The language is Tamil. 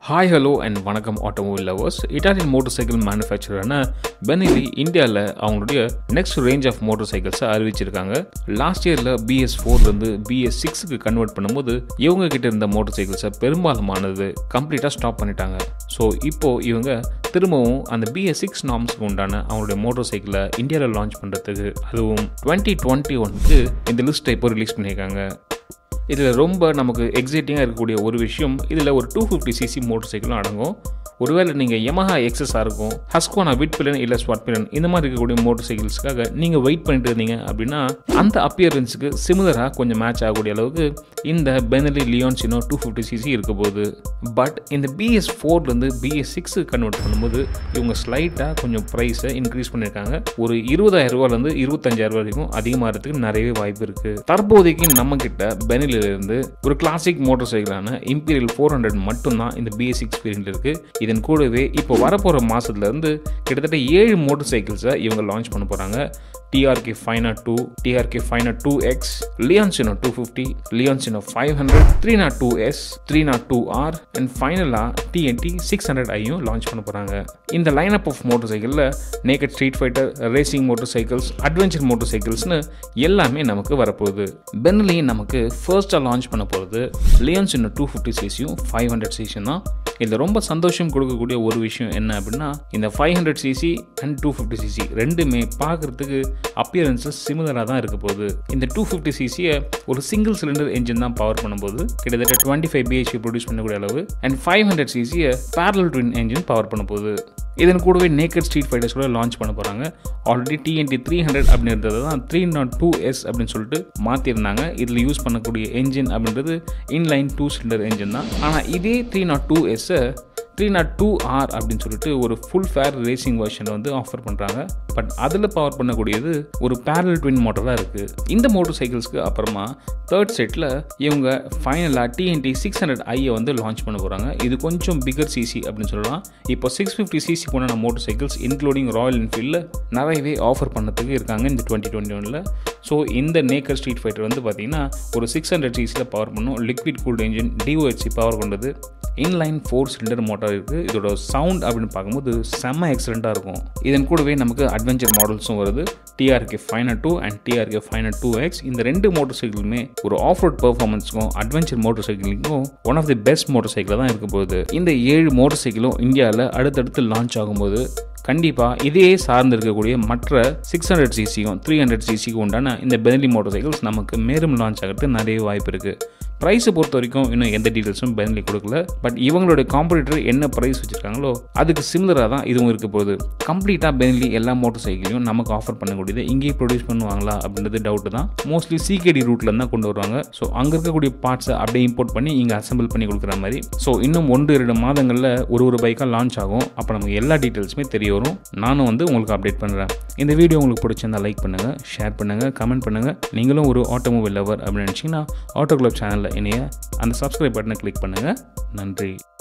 ஹாய் ஹலோ அண்ட் வணக்கம் automobile lovers Italian motorcycle மேனுஃபேக்சரான பெனிலி இந்தியாவில் அவங்களுடைய நெக்ஸ்ட் ரேஞ்ச் ஆஃப் மோட்டர் சைக்கிள்ஸை அறிவிச்சிருக்காங்க லாஸ்ட் இயரில் பிஎஸ் ஃபோர்லேருந்து பிஎஸ் சிக்ஸுக்கு கன்வெர்ட் பண்ணும்போது இவங்க கிட்ட இருந்த மோட்டர் சைக்கிள்ஸை பெரும்பாலுமானது கம்ப்ளீட்டாக ஸ்டாப் பண்ணிட்டாங்க ஸோ இப்போது இவங்க திரும்பவும் அந்த பிஎஸ் சிக்ஸ் நார்ம்ஸ்க்கு உண்டான அவங்களுடைய மோட்டர் சைக்கிளை இந்தியாவில் லான்ச் பண்ணுறதுக்கு அதுவும் டுவெண்ட்டி டுவெண்ட்டி ஒனுக்கு இந்த லிஸ்ட்டை இப்போ ரிலீஸ் பண்ணியிருக்காங்க இதில் ரொம்ப நமக்கு எக்ஸைட்டிங்காக இருக்கக்கூடிய ஒரு விஷயம் இதில் ஒரு டூ ஃபிஃப்டி சிசி மோட்டர் சைக்கிளும் அடங்கும் ஒருவேளை நீங்கள் யமஹா எக்ஸஸாக இருக்கும் ஹஸ்கோனா விட் பிலன் இல்லை ஸ்வாட் பிலன் இந்த மாதிரி இருக்கக்கூடிய மோட்டர் சைக்கிள்ஸ்க்காக நீங்கள் வெயிட் பண்ணிட்டு இருந்தீங்க அப்படின்னா அந்த அப்பியரன்ஸுக்கு சிமிலராக கொஞ்சம் மேட்ச் ஆகக்கூடிய அளவுக்கு இந்த Benelli Leoncino two fifty CC இருக்க போகுது பட் இந்த பிஎஸ் ஃபோர்லேருந்து பிஎஸ் சிக்ஸு கன்வெர்ட் பண்ணும்போது இவங்க ஸ்லைட்டாக கொஞ்சம் ப்ரைஸை இன்க்ரீஸ் பண்ணியிருக்காங்க ஒரு இருபதாயிரம் ரூபாயிலேருந்து இருபத்தஞ்சாயிரம் வரைக்கும் அதிகமாகிறதுக்கு நிறையவே வாய்ப்பு இருக்குது தற்போதைக்கு நம்ம கிட்ட பெனிலிருந்து ஒரு கிளாசிக் மோட்டர் சைக்கிளான இம்பீரியல் ஃபோர் ஹண்ட்ரட் மட்டும்தான் இந்த பிஎஸ் சிக்ஸ் வேரியன்ட் இருக்குது இதன் கூடவே இப்போ வரப்போகிற மாதத்துலேருந்து கிட்டத்தட்ட ஏழு மோட்டர் சைக்கிள்ஸை இவங்க லான்ச் பண்ண போகிறாங்க TRK five nought two TRK five nought two X Leoncino two fifty Leoncino five hundred three nought two S three nought two R and ஃபைனலாக டிஎன்டி சிக்ஸ் ஹண்ட்ரட் ஐயும் லான்ச் பண்ண போகிறாங்க இந்த லைன் அப் ஆஃப் மோட்டர் சைக்கிளில் naked street fighter racing motorcycles adventure மோட்டர் சைக்கிள்ஸ்னு எல்லாமே நமக்கு வரப்போகுது பென்லி நமக்கு ஃபர்ஸ்ட்டாக லான்ச் பண்ண போகிறது லியான்சினோ டூ ஃபிஃப்டி சிசியும் ஃபைவ் ஹண்ட்ரட் சிசியும் தான் இதில் ரொம்ப சந்தோஷம் கொடுக்கக்கூடிய ஒரு விஷயம் என்ன அப்படின்னா இந்த five hundred CC and two fifty CC ரெண்டுமே பார்க்குறதுக்கு அப்பியரன்ஸஸ் சிமிலராக தான் இருக்க போகுது இந்த டூ ஃபிஃப்டி சிசியை ஒரு சிங்கிள் சிலிண்டர் என்ஜின் தான் பவர் பண்ணும்போது கிட்டத்தட்ட டுவெண்ட்டி ஃபைவ் பிஹெச்பி ப்ரொடியூஸ் பண்ணக்கூடிய அளவு அண்ட் ஃபைவ் ஹண்ட்ரட் சிசியை பேரல் ட்வின் என்ஜின் பவர் பண்ண போகுது இதன் கூடவே நேக்கட் ஸ்ட்ரீட் ஃபைட்டர்ஸ் கூட லான்ச் பண்ண போகிறாங்க ஆல்ரெடி டிஎன்டி த்ரீ ஹண்ட்ரட் அப்படின்றது தான் த்ரீ நாட் டூ எஸ் அப்படின்னு சொல்லிட்டு மாற்றிருந்தாங்க இதில் யூஸ் பண்ணக்கூடிய என்ஜின் அப்படின்றது இன்லைன் டூ சிலிண்டர் என்ஜின் தான் ஆனால் இதே த்ரீ நாட் டூ எஸ்ஸை த்ரீ நாட் டூ ஆர் அப்படின்னு சொல்லிட்டு ஒரு ஃபுல் ஃபேர் ரேசிங் வெர்ஷன் வந்து ஆஃபர் பண்ணுறாங்க பட் அதில் பவர் பண்ணக்கூடியது ஒரு பேரல் ட்வின் மோட்டராக இருக்குது இந்த மோட்டர் சைக்கிள்ஸ்க்கு அப்புறமா தேர்ட் செட்டில் இவங்க ஃபைனலாக டிஎன்டி சிக்ஸ் ஹண்ட்ரட் ஐயை வந்து லான்ச் பண்ண போகிறாங்க இது கொஞ்சம் பிகர் சிசி அப்படின்னு சொல்லலாம் இப்போ சிக்ஸ் ஃபிஃப்டி சிசி போன மோட்டர் சைக்கிள்ஸ் இன்க்ளூடிங் ராயல் என்ஃபீல்டில் நிறையவே ஆஃபர் பண்ணதுக்கு இருக்காங்க இந்த டுவெண்ட்டி டுவெண்ட்டி ஒனில் ஸோ இந்த நேக்கர் ஸ்ட்ரீட் ஃபைட்டர் வந்து பார்த்தீங்கன்னா ஒரு சிக்ஸ் ஹண்ட்ரட் சிசியில் பவர் பண்ணும் liquid cooled engine DOHC power கொண்டது இன்லைன் ஃபோர் சிலிண்டர் மோட்டார் இருக்குது இதோட சவுண்ட் அப்படின்னு பார்க்கும்போது செம்ம எக்ஸலண்ட்டாக இருக்கும் இதன் கூடவே நமக்கு அட்வென்ச்சர் மாடல்ஸும் வருது TRK five two and TRK five two X இந்த ரெண்டு மோட்டர் சைக்கிளுமே ஒரு ஆஃப் ரோட் பர்ஃபார்மன்ஸுக்கும் அட்வென்ச்சர் மோட்டர் சைக்கிளுக்கும் ஒன் ஆஃப் தி பெஸ்ட் மோட்டர் சைக்கிளாக தான் இருக்க போகுது இந்த ஏழு மோட்டர் சைக்கிளும் இந்தியாவில் அடுத்தடுத்து லான்ச் ஆகும்போது கண்டிப்பாக இதே சார்ந்து இருக்கக்கூடிய மற்ற சிக்ஸ் ஹண்ட்ரட் சிசியும் த்ரீ ஹண்ட்ரட் சிசிக்கும் உண்டான இந்த பெனலி மோட்டர் சைக்கிள்ஸ் நமக்கு மேலும் லான்ச் ஆகிறதுக்கு நிறைய வாய்ப்பு இருக்குது ப்ரைஸை பொறுத்த வரைக்கும் இன்னும் எந்த டீட்டெயில்ஸும் பெனலி கொடுக்கல பட் இவங்களுடைய காம்படிட்டர் என்ன ப்ரைஸ் வச்சுருக்காங்களோ அதுக்கு சிமிலராக தான் இதுவும் இருக்க போகுது கம்ப்ளீட்டாக பெனலி எல்லா மோட்டர் சைக்கிளையும் நமக்கு ஆஃபர் பண்ணக்கூடியது இங்கேயே ப்ரொடியூஸ் பண்ணுவாங்களா அப்படின்றது டவுட்டு தான் மோஸ்ட்லி சிகேடி ரூட்டில் தான் கொண்டு வருவாங்க ஸோ அங்கே இருக்கக்கூடிய பார்ட்ஸை அப்படியே இம்போர்ட் பண்ணி இங்கே அசம்பிள் பண்ணி கொடுக்குற மாதிரி ஸோ இன்னும் ஒன்று இரண்டு மாதங்களில் ஒரு ஒரு பைக்காக லான்ச் ஆகும் அப்போ நமக்கு எல்லா டீட்டெயில்ஸுமே தெரிய வரும் நானும் வந்து உங்களுக்கு அப்டேட் பண்ணுறேன் இந்த வீடியோ உங்களுக்கு பிடிச்சிருந்தா லைக் பண்ணுங்கள் ஷேர் பண்ணுங்கள் கமெண்ட் பண்ணுங்கள் நீங்களும் ஒரு ஆட்டோமொபைல் லவர் அப்படின்னு நினச்சிங்கன்னா ஆட்டோ கிளப் சேனலில் இணைய அந்த சப்ஸ்கிரைப் பட்டனை கிளிக் பண்ணுங்கள் நன்றி